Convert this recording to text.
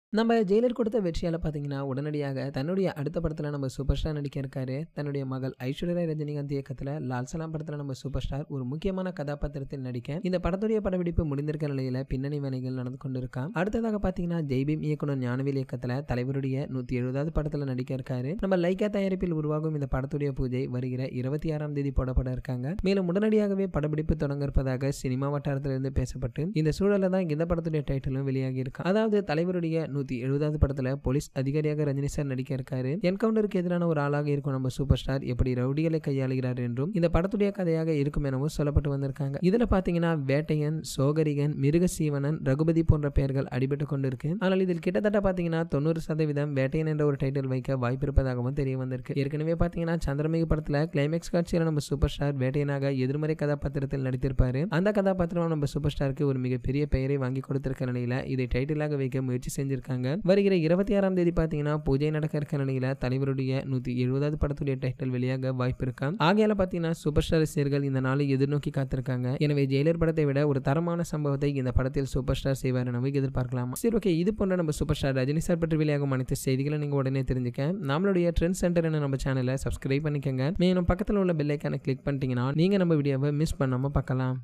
நம்ம ஜெயிலர் கொடுத்த வெற்றியால பார்த்தீங்கன்னா, உடனடியாக தன்னுடைய அடுத்த படத்துல நம்ம சூப்பர் ஸ்டார் நடிக்க இருக்காரு. தன்னுடைய மகள் ஐஸ்வர்யா ராய் ரஜினிகாந்த் இயக்கத்துல லால் சலாம் படத்துல நம்ம சூப்பர் ஸ்டார் ஒரு முக்கியமான கதாபாத்திரத்தில் நடிக்க, இந்த படத்துடைய படப்பிடிப்பு முடிந்திருக்க நிலையில பின்னணி வேலைகள் நடந்து கொண்டிருக்காம். அடுத்ததாக பார்த்தீங்கன்னா, ஜெய்பீம் இயக்குனர் ஞானவேல் இயக்கத்துல தலைவருடைய 170வது படத்துல நடிக்க இருக்காரு. நம்ம லைக்கா தயாரிப்பில் உருவாகும் இந்த படத்துடைய பூஜை வருகிற 26ஆம் தேதி போடப்பட இருக்காங்க. மேலும் உடனடியாகவே படப்பிடிப்பு தொடங்க இருப்பதாக சினிமா வட்டாரத்திலிருந்து பேசப்பட்டு, இந்த சூழல்ல தான் இந்த படத்துடைய டைட்டிலும் வெளியாகி இருக்கு. அதாவது தலைவருடைய 170வது படத்துல போலீஸ் அதிகாரியாக ரஜினி சார் நடிக்க இருக்காரு. என்கவுண்டருக்கு எதிரான ஒரு ஆளாக இருக்கும் நம்ம சூப்பர் ஸ்டார் எப்படி ரவுடிகளை கையாளுகிறார் என்றும் இந்த படத்துடைய கதையாக இருக்கும் எனவும் சொல்லப்பட்டு வந்திருக்காங்க. இதுல பாத்தீங்கன்னா வேட்டையன், சோகரிகன், மிருகசீவனன், ரகுபதி போன்ற பெயர்கள் அடிபட்டு கொண்டிருக்கு. ஆனால் இதில் கிட்டத்தட்ட பாத்தீங்கன்னா 90 சதவீதம் வேட்டையன் என்ற ஒரு டைட்டில் வைக்க வாய்ப்பு இருப்பதாகவும் தெரிய வந்திருக்கு. ஏற்கனவே பாத்தீங்கன்னா சந்திரமுகி படத்துல கிளைமேக்ஸ் காட்சியில நம்ம சூப்பர் ஸ்டார் வேட்டையனாக எதிர்மறை கதாபாத்திரத்தில் நடித்திருப்பாரு. அந்த கதாபாத்திரம் நம்ம சூப்பர் ஸ்டாருக்கு ஒரு மிகப்பெரிய பெயரை வாங்கி கொடுத்திருக்க நிலையில இதை டைட்டிலாக வைக்க முயற்சி செஞ்சிருக்காங்க. வருகிற 26ஆம் தேதி பாத்தீங்கன்னா பூஜை நடக்க இருக்க நிலையில தலைவருடைய 170வது படத்துடைய டைட்டில் வெளியாக வாய்ப்பு இருக்கா. ஆகையால பாத்தீங்கன்னா சூப்பர் ஸ்டார் ரசிகர்கள் இந்த நாளை எதிர்நோக்கி காத்திருக்காங்க. எனவே ஜெயிலர் படத்தை விட ஒரு தரமான சம்பவத்தை இந்த படத்தில் சூப்பர் ஸ்டார் செய்வார் எனவும் எதிர்பார்க்கலாம். சரி ஓகே இது போன்ற நம்ம சூப்பர் ஸ்டார் ரஜினி சார் பற்றி வெளியாகும் அனைத்து செய்திகளை நீங்க உடனே தெரிஞ்சுக்க நம்மளுடைய ட்ரெண்ட் சென்டர் நம்ம சேனலை சப்ஸ்கிரைப் பண்ணிக்கங்க. மேலும் பக்கத்தில் உள்ள பெல் ஐக்கானை கிளிக் பண்ணிட்டீங்கன்னா நீங்க நம்ம வீடியோவை மிஸ் பண்ணாம பார்க்கலாம்.